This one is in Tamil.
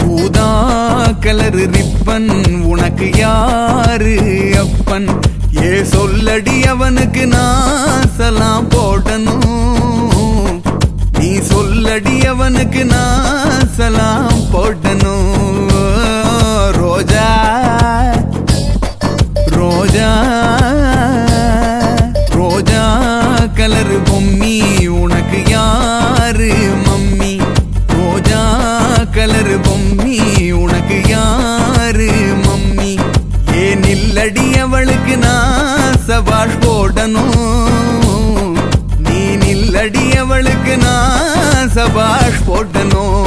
ஊதா கலர் ரிப்பன் உனக்கு யாரு அப்பன் ஏ சொல்லடி அவனுக்கு நான் சலாம் போடணும் நீ சொல்லடி அவனுக்கு நான் சலாம் போடணும் ரோஜா ரோஜா ரோஜா கலர் பொம்மி உனக்கு யாரு மம்மி ரோஜா கலர் பொம்மி உனக்கு யாரு மம்மி ஏன் இல்லடி அவளுக்கு நான் சபாஷ் போடணும் நீ நில்லடி அவளுக்கு நான் சபாஷ் போடணும்